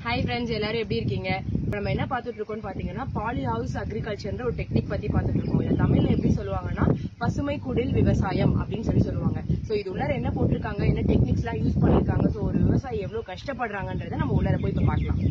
hi friends எல்லாரும் எப்படி இருக்கீங்க இப்ப நம்ம என்ன பார்த்துட்டு இருக்கோம்னு பாத்தீங்கன்னா பாலி ஹவுஸ் அக்ரிகல்ச்சர்ன்ற ஒரு டெக்னிக் பத்தி பார்த்துட்டு இருக்கோம் இதை தமிழ்ல எப்படி சொல்லுவாங்கன்னா பசுமை குடில் விவசாயம் அப்படின்னு சொல்லி சொல்லுவாங்க சோ இது உள்ளார என்ன போட்டிருக்காங்க என்ன டெக்னிக்ஸ் எல்லாம் யூஸ் பண்ணிருக்காங்க சோ ஒரு விவசாயி எவ்வளவு கஷ்டப்படுறாங்கன்றத நம்ம உள்ளார போய் இப்ப பார்க்கலாம்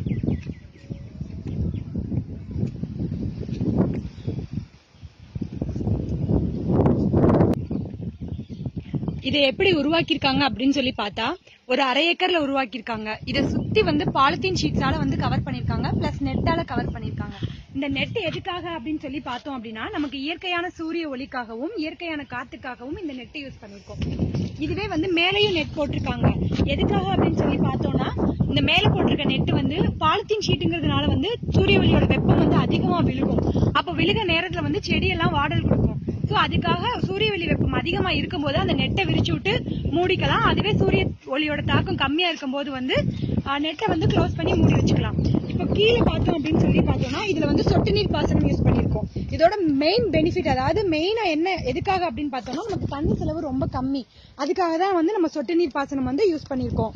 இதை எப்படி உருவாக்கியிருக்காங்க அப்படின்னு சொல்லி பார்த்தா ஒரு அரை ஏக்கர்ல உருவாக்கியிருக்காங்க இதை சுத்தி வந்து பாலித்தீன் ஷீட்ஸால வந்து கவர் பண்ணிருக்காங்க பிளஸ் நெட்டால கவர் பண்ணிருக்காங்க இந்த நெட் எதுக்காக அப்படின்னு சொல்லி பார்த்தோம் அப்படின்னா நமக்கு இயற்கையான சூரிய ஒளிக்காகவும் இயற்கையான காத்துக்காகவும் இந்த நெட்டை யூஸ் பண்ணிருக்கோம் இதுவே வந்து மேலேயும் நெட் போட்டிருக்காங்க எதுக்காக அப்படின்னு சொல்லி பார்த்தோம்னா இந்த மேல போட்டிருக்க நெட் வந்து பாலித்தீன் ஷீட்டுங்கிறதுனால வந்து சூரிய ஒளியோட வெப்பம் வந்து அதிகமா விழுகும் அப்ப விழுக நேரத்துல வந்து செடியெல்லாம் வாடல் கொடுக்கும் சோ அதுக்காக சூரிய ஒளி வெப்பம் அதிகமா இருக்கும்போது அந்த நெட்டை விரிச்சு விட்டு மூடிக்கலாம் அதுவே சூரிய ஒளியோட தாக்கம் கம்மியா இருக்கும்போது வந்து நெட்டை வந்து க்ளோஸ் பண்ணி மூடி வச்சுக்கலாம் இப்போ கீழே பார்த்தோம் அப்படின்னு சொல்லி பார்த்தோம்னா இதுல வந்து சொட்டு நீர் பாசனம் யூஸ் பண்ணிருக்கோம் இதோட மெயின் பெனிஃபிட் அதாவது மெயினா என்ன எதுக்காக அப்படின்னு பார்த்தோம்னா நமக்கு தண்ணி செலவு ரொம்ப கம்மி அதுக்காக தான் வந்து நம்ம சொட்டு நீர் பாசனம் வந்து யூஸ் பண்ணிருக்கோம்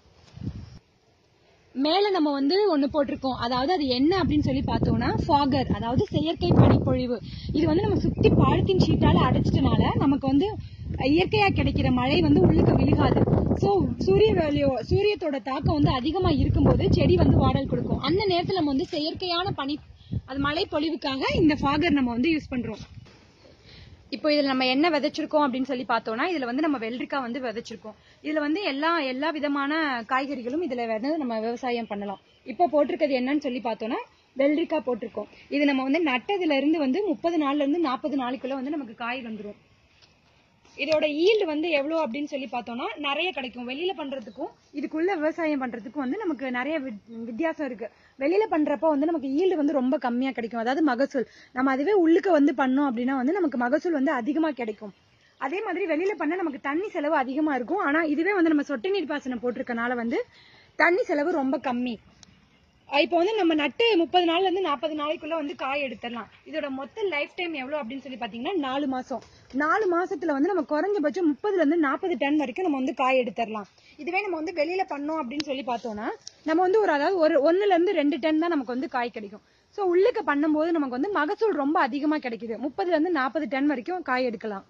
மேல நம்ம வந்து ஒண்ணு போட்டிருக்கோம் அதாவது அது என்ன அப்படின்னு சொல்லி பார்த்தோம்னா ஃபாகர் அதாவது செயற்கை பனிப்பொழிவு இது வந்து நம்ம சுத்தி பாலித்தீன் ஷீட்டால அடைச்சிட்டனால நமக்கு வந்து இயற்கையா கிடைக்கிற மழை வந்து உள்ளுக்கு விழுகாது சோ சூரிய வேலையோ சூரியத்தோட தாக்கம் வந்து அதிகமா இருக்கும்போது செடி வந்து வாடல் கொடுக்கும் அந்த நேரத்துல நம்ம வந்து செயற்கையான பனி அது மழை பொழிவுக்காக இந்த ஃபாகர் நம்ம வந்து யூஸ் பண்றோம் இப்போ இதுல நம்ம என்ன விதைச்சிருக்கோம் அப்படின்னு சொல்லி பார்த்தோம்னா இதுல வந்து நம்ம வெள்ளரிக்காய் வந்து விதைச்சிருக்கோம் இதுல வந்து எல்லா எல்லா விதமான காய்கறிகளும் இதுல வந்து நம்ம விவசாயம் பண்ணலாம் இப்போ போட்டிருக்கிறது என்னன்னு சொல்லி பார்த்தோம்னா வெள்ளரிக்காய் போட்டிருக்கோம் இது நம்ம வந்து நட்டதுல இருந்து வந்து முப்பது நாள்ல இருந்து நாற்பது நாளைக்குள்ள வந்து நமக்கு காய் வந்துரும் இதோட ஈல்டு வந்து எவ்வளவு அப்படின்னு சொல்லி பார்த்தோம்னா நிறைய கிடைக்கும் வெளியில பண்றதுக்கும் இதுக்குள்ள விவசாயம் பண்றதுக்கும் வந்து நமக்கு நிறைய வித்- வித்தியாசம் இருக்கு வெளியில பண்றப்ப வந்து நமக்கு ஈல்டு வந்து ரொம்ப கம்மியா கிடைக்கும் அதாவது மகசூல் நம்ம அதுவே உள்ளுக்க வந்து பண்ணோம் அப்படின்னா வந்து நமக்கு மகசூல் வந்து அதிகமா கிடைக்கும் அதே மாதிரி வெளியில பண்ண நமக்கு தண்ணி செலவு அதிகமா இருக்கும் ஆனா இதுவே வந்து நம்ம சொட்டு நீர் பாசனம் போட்டிருக்கனால வந்து தண்ணி செலவு ரொம்ப கம்மி அஹ் இப்போ வந்து நம்ம நட்டு முப்பது நாள்ல இருந்து நாற்பது நாளைக்குள்ள வந்து காய் எடுத்துடலாம் இதோட மொத்த லைஃப் டைம் எவ்வளவு அப்படின்னு சொல்லி பாத்தீங்கன்னா நாலு மாசம் நாலு மாசத்துல வந்து நம்ம குறைஞ்சபட்சம் முப்பதுல இருந்து நாற்பது டன் வரைக்கும் நம்ம வந்து காய் எடுத்துடலாம் இதுவே நம்ம வந்து வெளியில பண்ணோம் அப்படின்னு சொல்லி பார்த்தோம்னா நம்ம வந்து ஒரு அதாவது ஒரு ஒண்ணுல இருந்து ரெண்டு டன் தான் நமக்கு வந்து காய் கிடைக்கும் சோ உள்ளுக்க பண்ணும்போது நமக்கு வந்து மகசூல் ரொம்ப அதிகமா கிடைக்குது முப்பதுல இருந்து நாற்பது டன் வரைக்கும் காய் எடுக்கலாம்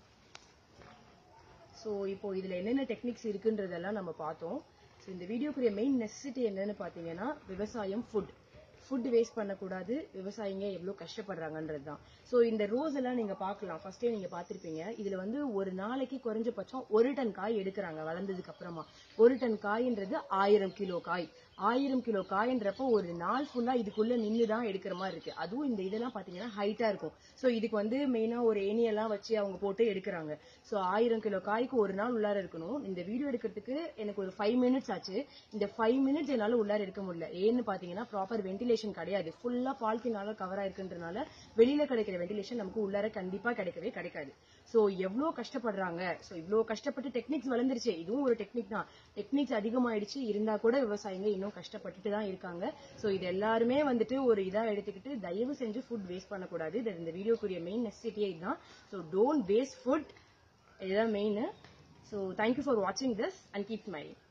சோ இப்போ இதுல என்னென்ன டெக்னிக்ஸ் இருக்குன்றதெல்லாம் நம்ம பார்த்தோம் ஸோ இந்த வீடியோக்குரிய மெயின் நெசசிட்டி என்னன்னு பாத்தீங்கன்னா விவசாயம் ஃபுட் ஃபுட் வேஸ்ட் பண்ணக்கூடாது விவசாயிங்க எவ்வளவு கஷ்டப்படுறாங்கன்றது தான் ஸோ இந்த ரோஸ் எல்லாம் நீங்க பார்க்கலாம் ஃபர்ஸ்டே நீங்க பார்த்திருப்பீங்க இதுல வந்து ஒரு நாளைக்கு குறைஞ்சபட்சம் ஒரு டன் காய் எடுக்கிறாங்க வளர்ந்ததுக்கு அப்புறமா ஒரு டன் காய்ன்றது ஆயிரம் கிலோ காய் ஆயிரம் கிலோ காய்ன்றப்போ ஒரு நாள் ஃபுல்லா இதுக்குள்ள நின்று தான் எடுக்கிற மாதிரி இருக்கு அதுவும் இந்த இதெல்லாம் பாத்தீங்கன்னா ஹைட்டா இருக்கும் ஸோ இதுக்கு வந்து மெயினா ஒரு ஏணியெல்லாம் வச்சு அவங்க போட்டு எடுக்கிறாங்க ஸோ ஆயிரம் கிலோ காய்க்கு ஒரு நாள் உள்ளார இருக்கணும் இந்த வீடியோ எடுக்கிறதுக்கு எனக்கு ஒரு ஃபைவ் மினிட்ஸ் ஆச்சு இந்த ஃபைவ் மினிட்ஸ் என்னால உள்ளார எடுக்க முடியல ஏன்னு பாத்தீங்கன்னா ப்ராப்பர் வென்டிலேஷன் கிடையாது ஃபுல்லா பாலித்தீனால கவர் ஆயிருக்குன்றனால வெளியில கிடைக்கிற வென்டிலேஷன் நமக்கு உள்ளார கண்டிப்பா கிடைக்கவே கிடைக்காது ஸோ எவ்வளோ கஷ்டப்படுறாங்க ஸோ இவ்வளோ கஷ்டப்பட்டு டெக்னிக்ஸ் வளர்ந்துருச்சு இதுவும் ஒரு டெக்னிக் தான் டெக்னிக்ஸ் அதிகமாயிடுச்சு இருந்தா கூட விவசாயிங்க இன்னும் கஷ்டப்பட்டுட்டு தான் இருக்காங்க ஸோ இது எல்லாருமே வந்துட்டு ஒரு இதா எடுத்துக்கிட்டு தயவு செஞ்சு ஃபுட் வேஸ்ட் பண்ணக்கூடாது இது இந்த வீடியோக்குரிய மெயின் நெசிட்டியே இதுதான் ஸோ டோன்ட் வேஸ்ட் ஃபுட் இதுதான் மெயின் ஸோ தேங்க்யூ ஃபார் வாட்சிங் திஸ் அண்ட் கீப் ஸ்மைலிங்